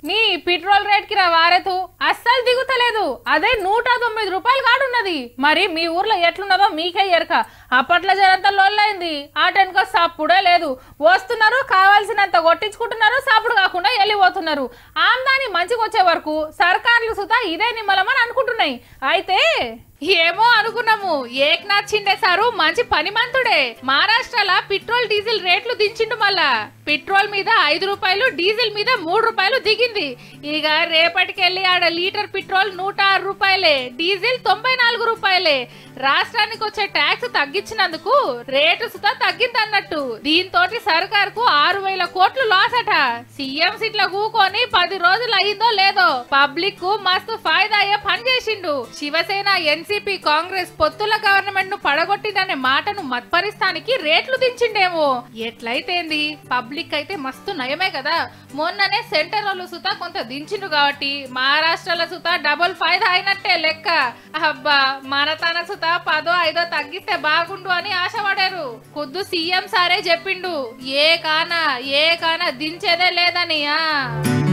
నీ petrol rate కి రా వారెతు అస్సలు దిగుతలేదు అదే నూట తొమ్మిది రూపాయలు కాడున్నది మరి మీ ఊర్లో ఎట్లున్నదో మీకే ఎరక అప్పట్లో జనంత లొల్లైంది ఆ టెన్కో సప్పుడే లేదు వస్తున్నారు కావాల్సినంత కొట్టించుకుంటున్నారు సప్పుడు కాకుండా వెళ్ళిపోతున్నారు ఆమ్దాని మంచిగా వచ్చే వరకు సర్కార్లు సుతా ఇదే నిమ్మలమని అనుకుంటున్నాయి అయితే ఏమో అనుకున్నాము ఏక్నాథ్ షిండే సారు మంచి పనిమంతుడే మహారాష్ట్రలో పెట్రోల్ డీజిల్ రేట్లు దించిండు మళ్ళా పెట్రోల్ మీద ఐదు రూపాయలు డీజిల్ మీద మూడు రూపాయలు దిగింది ఇక రేపటికెళ్ళి ఆడ లీటర్ పెట్రోల్ నూట ఆరు రూపాయలే డీజిల్ తొంభై నాలుగు రూపాయలే రాష్ట్రానికి వచ్చే ట్యాక్స్ తగ్గించినందుకు రేటు సుతా తగ్గింది అన్నట్టు దీంతో సర్కార్ ఆరు వేల కోట్లు లాస్ అట సీఎం సీట్ల కూకొని పది రోజులు అయిందో లేదో పబ్లిక్ కు మస్తు ఫాయిదా అయ్యే పని చేసిండు శివసేన ఎన్సీపీ కాంగ్రెస్ పొత్తుల గవర్నమెంట్ ను పడగొట్టిందనే మాటను మత్పరిస్తానికి రేట్లు దించిండేమో ఎట్లయితేంది పబ్లిక్ అయితే మస్తు నయమే కదా మొన్ననే సెంటర్ వాళ్ళు సుతా కొంత దించిండు కాబట్టి మహారాష్ట్రలో సుతా డబుల్ ఫాయిదా అయినట్టే లెక్క అబ్బా మన తన సుతా పదో ఐదో తగ్గిస్తే బాగుండు అని ఆశపడారు ఖుద్దు సీఎం సారే చెప్పిండు ఏ కానా ఏ కానా దించేదే లేదని ఆ